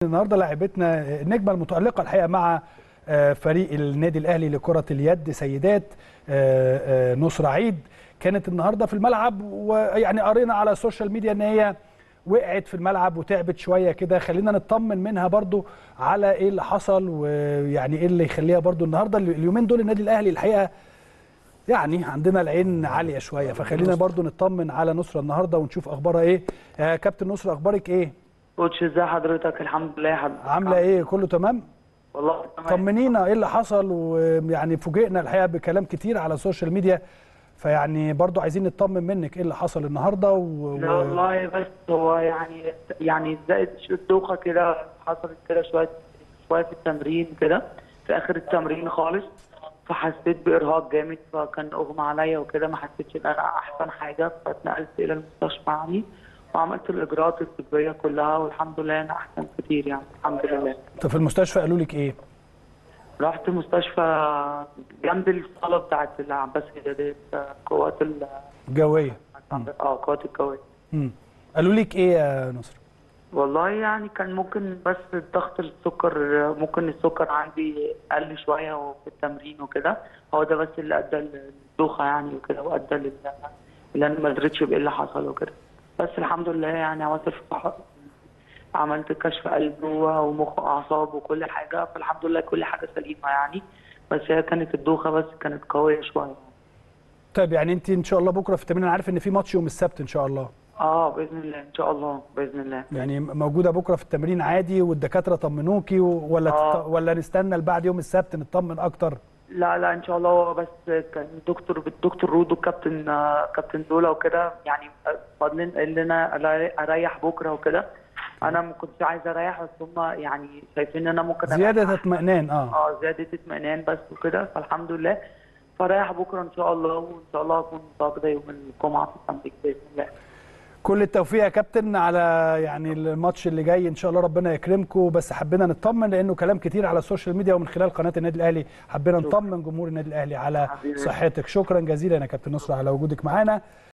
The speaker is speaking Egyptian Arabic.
النهارده لاعبتنا النجمه المتالقه الحقيقه مع فريق النادي الاهلي لكره اليد سيدات نصر عيد كانت النهارده في الملعب ويعني قرينا على السوشيال ميديا ان هي وقعت في الملعب وتعبت شويه كده خلينا نطمن منها برضو على ايه اللي حصل ويعني ايه اللي يخليها برضو النهارده اليومين دول النادي الاهلي الحقيقه يعني عندنا العين عاليه شويه فخلينا برضو نطمن على نصره النهارده ونشوف اخبارها ايه يا كابتن نصره اخبارك ايه كوتش ازي حضرتك الحمد لله يا حبيبي عامله ايه كله تمام والله تمام طمنينا ايه اللي حصل ويعني فوجئنا الحقيقه بكلام كتير على السوشيال ميديا فيعني برضو عايزين نطمن منك ايه اللي حصل النهارده و... لا والله بس هو يعني يعني زائد الدوخه كده حصلت كده شويه شويه في التمرين كده في اخر التمرين خالص فحسيت بارهاق جامد فكان اغمى عليا وكده ما حسيتش ان انا احسن حاجه فاتنقلت الى المستشفى يعني وعملت الاجراءات الطبيه كلها والحمد لله انا احسن كتير يعني الحمد لله طب في المستشفى قالوا لك ايه؟ رحت مستشفى جنب الصاله بتاعت العباس ديت قوات الجويه اه قوات الجويه امم قالوا لك ايه يا نصر؟ والله يعني كان ممكن بس ضغط السكر ممكن السكر عندي قل شويه وفي التمرين وكده هو ده بس اللي ادى للدوخه يعني وكده وادى لل اللي انا ما قدرتش بايه اللي حصل وكده بس الحمد لله يعني عملت الفحص عملت كشف قلب ومخ واعصاب وكل حاجه فالحمد لله كل حاجه سليمه يعني بس هي كانت الدوخه بس كانت قويه شويه طيب يعني انت ان شاء الله بكره في التمرين انا عارف ان في ماتش يوم السبت ان شاء الله اه باذن الله ان شاء الله باذن الله يعني موجوده بكره في التمرين عادي والدكاتره طمنوكي ولا آه. تط... ولا نستنى لبعد يوم السبت نطمن اكتر لا لا ان شاء الله هو بس كان دكتور الدكتور رودو كابتن كابتن دولا وكده يعني فاضلين ان انا اريح بكره وكده انا ما كنتش عايز اريح بس هم يعني شايفين ان انا ممكن زياده اطمئنان اه اه زياده اطمئنان بس وكده فالحمد لله فريح بكره ان شاء الله وان شاء الله اكون متواجده يوم الجمعه في التمرين باذن الله كل التوفيق يا كابتن على يعني الماتش اللي جاي ان شاء الله ربنا يكرمكم بس حبينا نطمن لانه كلام كتير على السوشيال ميديا ومن خلال قناه النادي الاهلي حبينا نطمن جمهور النادي الاهلي على صحتك شكرا جزيلا يا كابتن نصر على وجودك معانا